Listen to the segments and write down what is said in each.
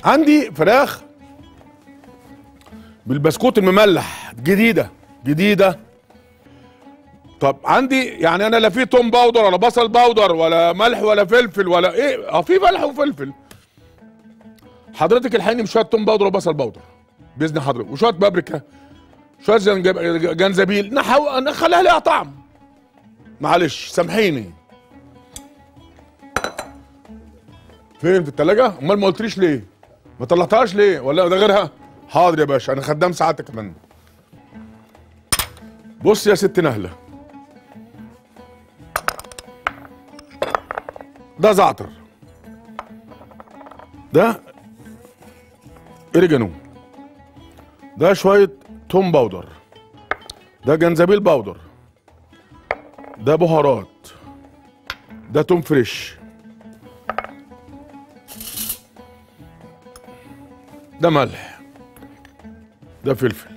عندي فراخ بالبسكوت المملح جديده جديده طب عندي يعني انا لا في توم باودر ولا بصل باودر ولا ملح ولا فلفل ولا ايه اه في ملح وفلفل حضرتك الحقيني بشويه توم باودر وبصل باودر باذن حضرتك وشويه بابريكا شويه زنجب- جنزبيل نحو نخليها لها طعم معلش سامحيني فين في التلاجة؟ امال ما قلتليش ليه؟ ما طلعتهاش ليه؟ ولا ده غيرها؟ حاضر يا باشا انا خدام ساعتك كمان بص يا ست نهله ده زعتر ده اريجانو ده شويه توم باودر ده جنزبيل باودر ده بهارات ده توم فريش ده ملح ده فلفل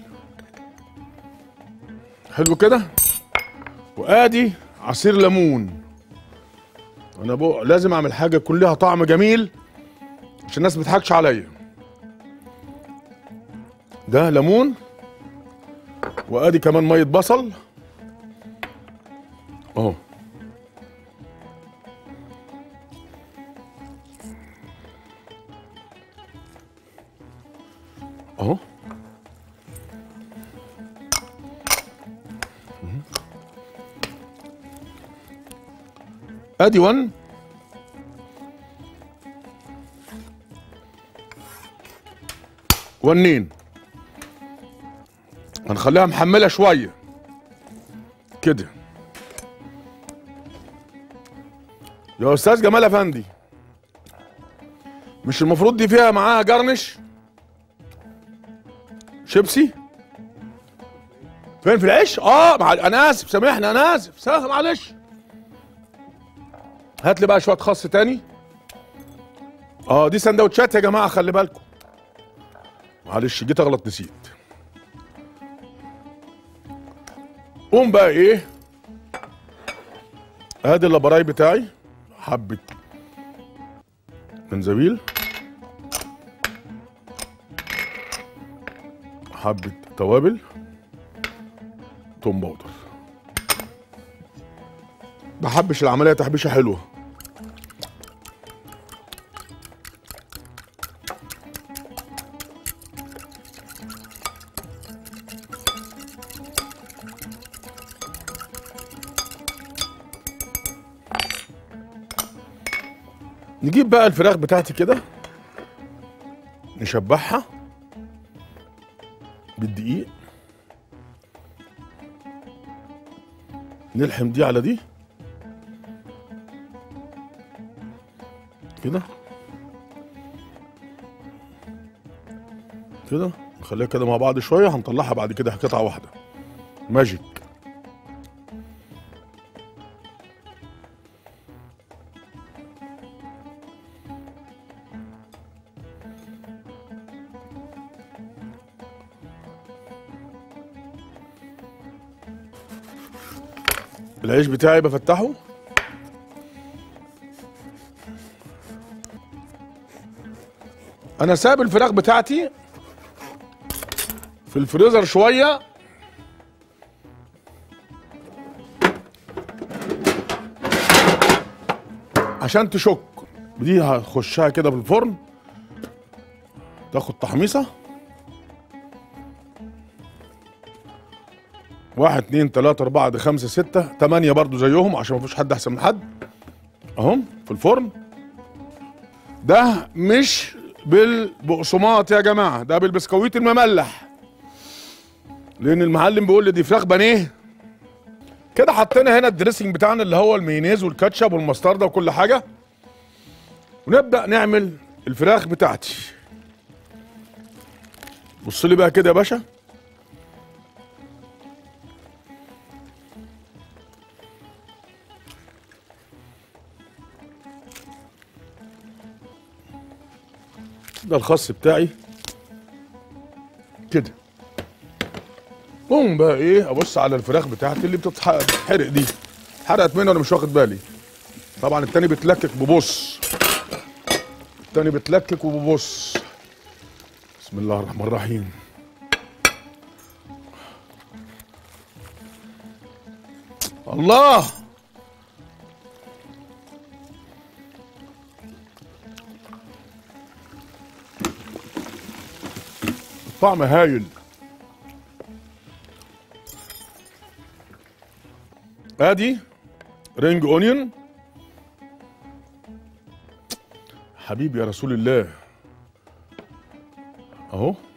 حلو كده وادي عصير ليمون انا بقى لازم اعمل حاجه يكون ليها طعم جميل عشان الناس ما تضحكش عليا ده ليمون وادي كمان ميه بصل اهو اهو ادي 1 ونين هنخليها محمله شويه كده يا استاذ جمال افندي مش المفروض دي فيها معاها جرنش شيبسي فين في العيش اه مع... انا اسف سامحني انا اسف سامح معلش هات لي بقى شويه خس تاني اه دي سندوتشات يا جماعه خلي بالكم معلش جيت اغلط نسيت قوم بقى ايه ادي اللابراي بتاعي حبه جنزبيل حبه توابل توم باودر بحبش العمليه تحبيشه حلوه نجيب بقى الفراخ بتاعتي كده نشبعها بالدقيق نلحم دي على دي كده كده نخليها كده مع بعض شويه هنطلعها بعد كده قطعه واحده ماجيك العيش بتاعي بفتحه انا سايب الفراخ بتاعتي في الفريزر شويه عشان تشك دي هخشها كده بالفرن تاخد تحميصه واحد اتنين تلاتة أربعة دي خمسة ستة تمانية برضو زيهم عشان مفيش حد أحسن من حد أهم في الفرن ده مش بالبقسماط يا جماعة ده بالبسكويت المملح لأن المعلم بيقول لي دي فراخ بانيه كده حطينا هنا الدريسنج بتاعنا اللي هو المايونيز والكاتشب والمستردة وكل حاجة ونبدأ نعمل الفراخ بتاعتي بص لي بقى كده يا باشا ده الخس بتاعي كده قوم بقى ايه ابص على الفراخ بتاعتي اللي بتتح- بتتحرق دي حرقت مني وانا مش واخد بالي طبعا التاني بتلكك ببص التاني بتلكك وببص بسم الله الرحمن الرحيم الله طعم هايل ادي رينج اونيون حبيبي يا رسول الله اهو